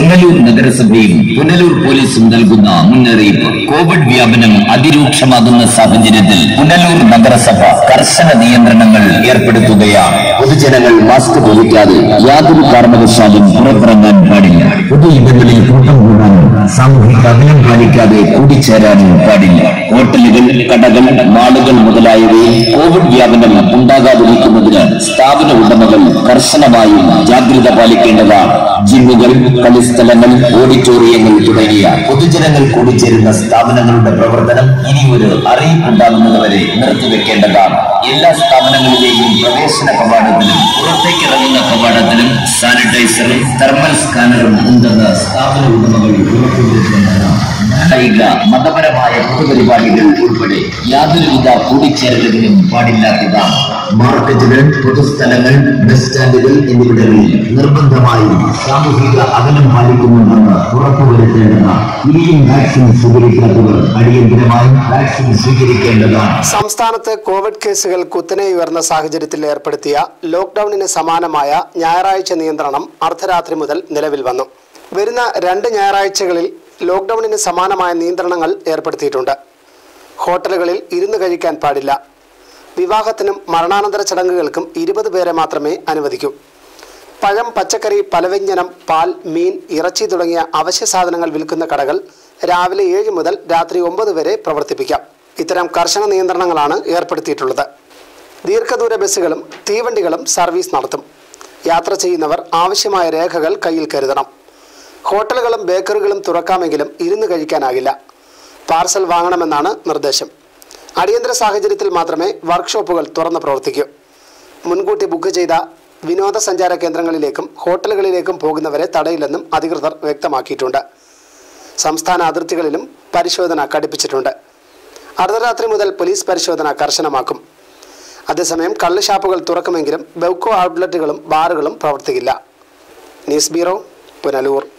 പുനലൂർ നഗരസഭയും പുനലൂർ പോലീസും നൽകുന്ന മുന്നറിയിപ്പ് കോവിഡ് വ്യാപനം അതിരൂക്ഷമാകുന്ന സാഹചര്യത്തിൽ പുനലൂർ നഗരസഭ കർശന നിയന്ത്രണങ്ങൾ ഏർപ്പെടുത്തുകയാണ് പൊതുജനങ്ങൾ മാസ്ക് ധരിക്കാതെ യാതൊരു കാരണവശാലും പുറത്തിറങ്ങാൻ പാടില്ല പൊതു ഇടങ്ങളിൽ കൂട്ടം കൂടാനും സാമൂഹിക അകലം പാലിക്കാതെ കൂടിച്ചേരാനും പാടില്ല ഹോട്ടലുകൾ കടകൾ മാളുകൾ മുതലായവയിൽ കോവിഡ് വ്യാപനം ഉണ്ടാകാതിരിക്കുന്നതിന് സ്ഥാപന ഉടമകൾ കർശനമായും ജാഗ്രത പാലിക്കേണ്ടതാണ് ജിമ്മുകൾ കളിസ്ഥലങ്ങൾ ഓഡിറ്റോറിയങ്ങൾ തുടങ്ങിയ പൊതുജനങ്ങൾ കൂടിച്ചേരുന്ന സ്ഥാപനങ്ങളുടെ പ്രവർത്തനം ഇനി ഒരു അറിയിപ്പുണ്ടാകുന്നതുവരെ നിർത്തിവെക്കേണ്ടതാണ് എല്ലാ സ്ഥാപനങ്ങളിലെയും പ്രവേശന കവാടത്തിലും പുറത്തേക്ക് ഇറങ്ങുന്ന കവാടത്തിലും സാനിറ്റൈസറും തെർമൽ സ്കാനറും ഉണ്ടെന്ന് സ്ഥാപന ഉടമകൾ ഉറപ്പുവരുത്തേണ്ടതാണ് കായിക മതപരമായ പൊതുപരിപാടികൾ ഉൾപ്പെടെ യാതൊരുവിധ കൂടിച്ചേരലുകളും പാടില്ലാത്തതാണ് മാർക്കറ്റുകൾ പൊതുസ്ഥലങ്ങൾ ബസ് സ്റ്റാൻഡുകൾ എന്നിവിടങ്ങളിൽ നിർബന്ധമായും സാമൂഹിക അകലം പാലിക്കുന്നുണ്ടെന്ന് ഉറപ്പുവരുത്തേണ്ടതാണ് ഇനിയും വാക്സിൻ സ്വീകരിക്കാത്തവർ അടിയന്തരമായി വാക്സിൻ സ്വീകരിക്കേണ്ടതാണ് സംസ്ഥാനത്ത് കോവിഡ് കേസുകൾ കുത്തനെ ഉയർന്ന സാഹചര്യത്തിൽ ഏർപ്പെടുത്തിയ ലോക്ഡൌണിന് സമാനമായ ഞായറാഴ്ച നിയന്ത്രണം അർദ്ധരാത്രി മുതൽ നിലവിൽ വന്നു വരുന്ന രണ്ട് ഞായറാഴ്ചകളിൽ ലോക്ഡൌണിന് സമാനമായ നിയന്ത്രണങ്ങൾ ഏർപ്പെടുത്തിയിട്ടുണ്ട് ഹോട്ടലുകളിൽ ഇരുന്ന് കഴിക്കാൻ പാടില്ല വിവാഹത്തിനും മരണാനന്തര ചടങ്ങുകൾക്കും ഇരുപത് പേരെ മാത്രമേ അനുവദിക്കൂ പഴം പച്ചക്കറി പലവ്യഞ്ജനം പാൽ മീൻ ഇറച്ചി തുടങ്ങിയ അവശ്യ സാധനങ്ങൾ വിൽക്കുന്ന കടകൾ രാവിലെ ഏഴ് മുതൽ രാത്രി ഒമ്പത് വരെ പ്രവർത്തിപ്പിക്കാം ഇത്തരം കർശന നിയന്ത്രണങ്ങളാണ് ഏർപ്പെടുത്തിയിട്ടുള്ളത് ദീർഘദൂര ബസ്സുകളും തീവണ്ടികളും സർവീസ് നടത്തും യാത്ര ചെയ്യുന്നവർ ആവശ്യമായ രേഖകൾ കയ്യിൽ കരുതണം ഹോട്ടലുകളും ബേക്കറികളും തുറക്കാമെങ്കിലും ഇരുന്ന് കഴിക്കാനാകില്ല പാർസൽ വാങ്ങണമെന്നാണ് നിർദ്ദേശം അടിയന്തര സാഹചര്യത്തിൽ മാത്രമേ വർക്ക്ഷോപ്പുകൾ തുറന്ന് പ്രവർത്തിക്കൂ മുൻകൂട്ടി ബുക്ക് ചെയ്ത വിനോദസഞ്ചാര കേന്ദ്രങ്ങളിലേക്കും ഹോട്ടലുകളിലേക്കും പോകുന്നവരെ തടയില്ലെന്നും അധികൃതർ വ്യക്തമാക്കിയിട്ടുണ്ട് സംസ്ഥാന അതിർത്തികളിലും പരിശോധന കടുപ്പിച്ചിട്ടുണ്ട് അർദ്ധരാത്രി മുതൽ പോലീസ് പരിശോധന കർശനമാക്കും അതേസമയം കള്ള് ഷാപ്പുകൾ തുറക്കുമെങ്കിലും ബെവ്കോ ഔട്ട്ലെറ്റുകളും ബാറുകളും പ്രവർത്തിക്കില്ല ന്യൂസ് ബ്യൂറോ പുനലൂർ